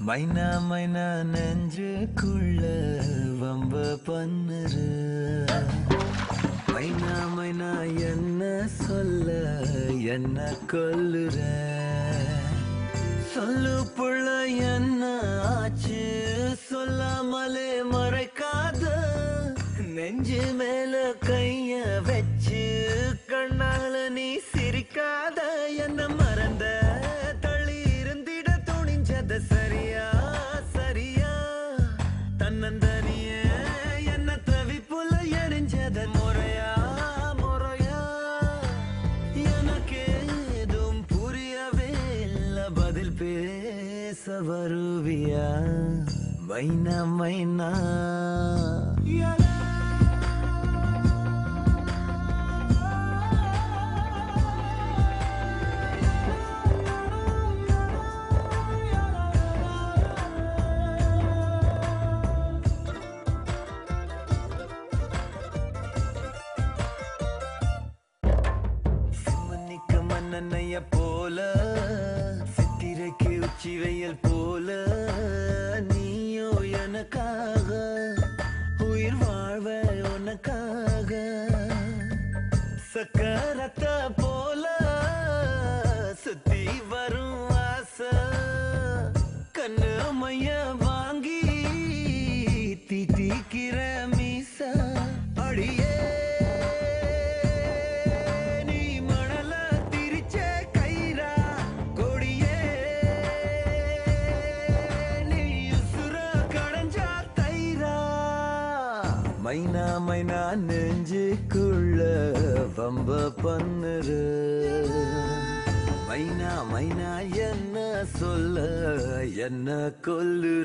மைனா மைனா நெஞ்சுக்குள்ள வம்ப பண்ணுற மைனா மைனா என்ன சொல்ல என்ன கொல்லுற சொல்லு புள்ள என்ன ஆச்சு சொல்லாமலே மறைக்காத நெஞ்சு மேல கைய வச்சு கண்ணால நீ சிரிக்காத என்ன மறந்த தள்ளி இருந்திட துணிஞ்சத சரியா சரியா தன்னந்தனிய என்ன தவிப்புல எரிஞ்சத முறையா முறையா எனக்கு ஏதும் புரியவே இல்ல பதில் பேச வருவியா மைனா மைனா சிம்மனிக்க மன்னனைய போல சித்திரைக்கு உச்சி வெயில் போல நீயோ எனக்காக உயிர் வாழ்வ உனக்காக சக்கரத்த போல சுத்தி வரும் ஆசை கண்ணு மைய வாங்கி தீட்டிக்கிற மீச அடியே நீ மணல திரிச்ச கயிறா கொடியே நீ உசுர கடைஞ்சா தயிரா மைனா மைனா நெஞ்சுக்குள்ள வம்ப பண்ணுற மைனா மைனா என்ன சொல்ல என்ன கொல்லுற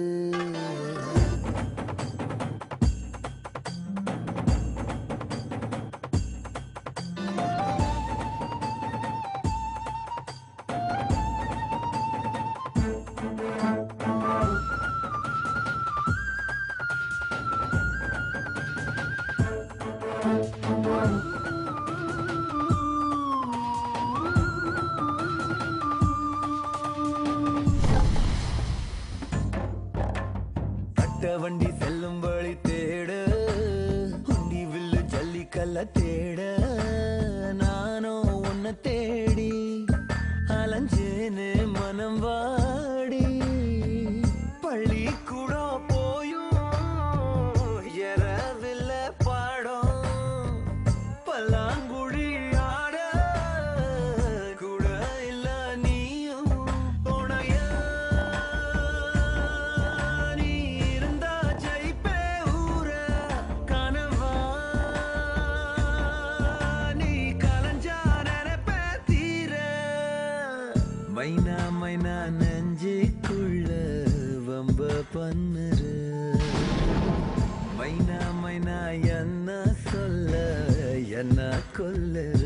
அட்ட வண்டி செல்லும் வழி தேட உண்டி வில்லு ஜல்லிக்கல்ல தேட நானும் உன்னை தேடி அலைஞ்சேன்னு மனம் வாடி பள்ளி கூட போயும் எறவில்ல பாடம் பல்லாங்குழி ஆட கூட இல்ல நீயும் துணையா நீ இருந்தா ஜெயிப்பே ஊர கனவா நீ கலைஞ்சா நினைப்பே தீர மைனா மைனா நெஞ்சுக்குள்ள வம்ப பண்ணுற மைனா மைனா என்ன சொல்ல என்ன கொல்லுற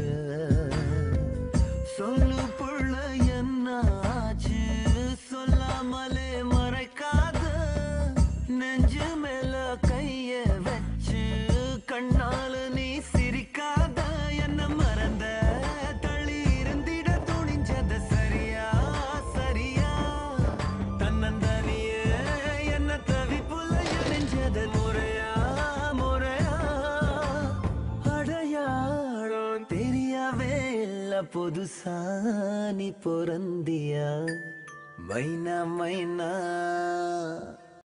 சொல்லு புள்ள என்ன ஆச்சு சொல்லாமலே மறைக்காத நெஞ்சு மேல கைய வச்சு கண்ணால நீ சிரிக்காத என்ன மறந்த தள்ளி இருந்திட துணிஞ்சத சரியா சரியா தன்னந்தனியே என்ன தவிப்புல எரிஞ்சத முறையா முறையா அடையாளம் தெரியவே இல்ல புதுசா நீ பொறந்தியா மைனா மைனா